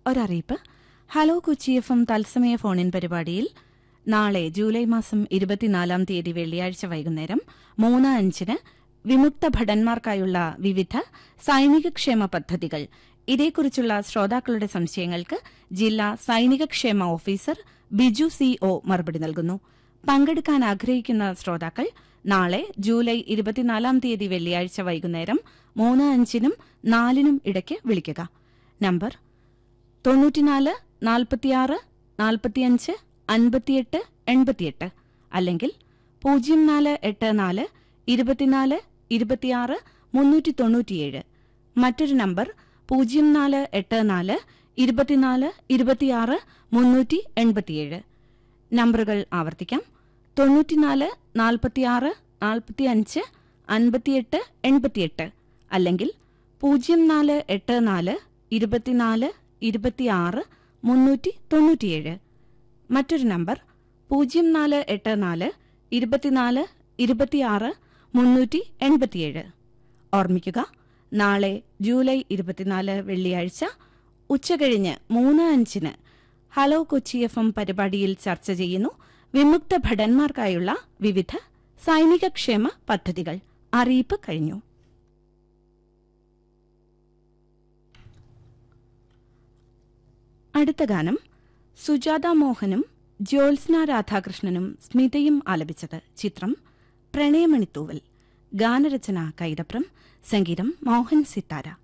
ഒരറിയിപ്പ് hello Kochi F M തത്സമയ ഫോണിൻ പരിപാടിയിൽ നാളെ ജൂലൈ മാസം ഇരുപത്തിനാലാം തീയതി വെള്ളിയാഴ്ച വൈകുന്നേരം മൂന്ന് അഞ്ചിന് വിമുക്ത ഭടന്മാർക്കായുള്ള വിവിധ സൈനികക്ഷേമ പദ്ധതികൾ ഇതേക്കുറിച്ചുള്ള ശ്രോതാക്കളുടെ സംശയങ്ങൾക്ക് ജില്ലാ സൈനികക്ഷേമ ഓഫീസർ ബിജു സി ഒ മറുപടി നൽകുന്നു പങ്കെടുക്കാൻ ആഗ്രഹിക്കുന്ന ശ്രോതാക്കൾ നാളെ ജൂലൈ ഇരുപത്തിനാലാം തീയതി വെള്ളിയാഴ്ച വൈകുന്നേരം മൂന്ന് അഞ്ചിനും നാലിനും ഇടയ്ക്ക് വിളിക്കുക നമ്പർ തൊണ്ണൂറ്റിനാല് നാൽപ്പത്തിയാറ് നാൽപ്പത്തിയഞ്ച് അൻപത്തിയെട്ട് എൺപത്തിയെട്ട് അല്ലെങ്കിൽ പൂജ്യം നാല് എട്ട് നാല് ഇരുപത്തിനാല് ഇരുപത്തിയാറ് മുന്നൂറ്റി തൊണ്ണൂറ്റിയേഴ് മറ്റൊരു നമ്പർ പൂജ്യം നാല് എട്ട് നാല് ഇരുപത്തിനാല് ഇരുപത്തിയാറ് മുന്നൂറ്റി എൺപത്തിയേഴ് നമ്പറുകൾ ആവർത്തിക്കാം തൊണ്ണൂറ്റിനാല് നാൽപ്പത്തിയാറ് നാൽപ്പത്തിയഞ്ച് അൻപത്തിയെട്ട് എൺപത്തിയെട്ട് അല്ലെങ്കിൽ പൂജ്യം നാല് എട്ട് നാല് ഇരുപത്തിനാല് ഇരുപത്തിയാറ് മുന്നൂറ്റി തൊണ്ണൂറ്റിയേഴ് മറ്റൊരു നമ്പർ പൂജ്യം നാല് എട്ട് നാല് ഇരുപത്തിനാല് ഇരുപത്തിയാറ് മുന്നൂറ്റി എൺപത്തിയേഴ് ഓർമ്മിക്കുക നാളെ ജൂലൈ ഇരുപത്തിനാല് വെള്ളിയാഴ്ച ഉച്ചകഴിഞ്ഞ് മൂന്ന് അഞ്ചിന് ഹലോ കൊച്ചി എഫ് എം പരിപാടിയിൽ ചർച്ച ചെയ്യുന്നു വിമുക്ത ഭടന്മാർക്കായുള്ള വിവിധ സൈനികക്ഷേമ പദ്ധതികൾ അറിയിപ്പ് കഴിഞ്ഞു അടുത്ത ഗാനം സുജാത മോഹനും ജ്യോത്സ്ന രാധാകൃഷ്ണനും സ്മിതയും ആലപിച്ചത് ചിത്രം പ്രണയമണിത്തൂവൽ ഗാനരചന കൈതപ്രം സംഗീതം മോഹൻ സിത്താര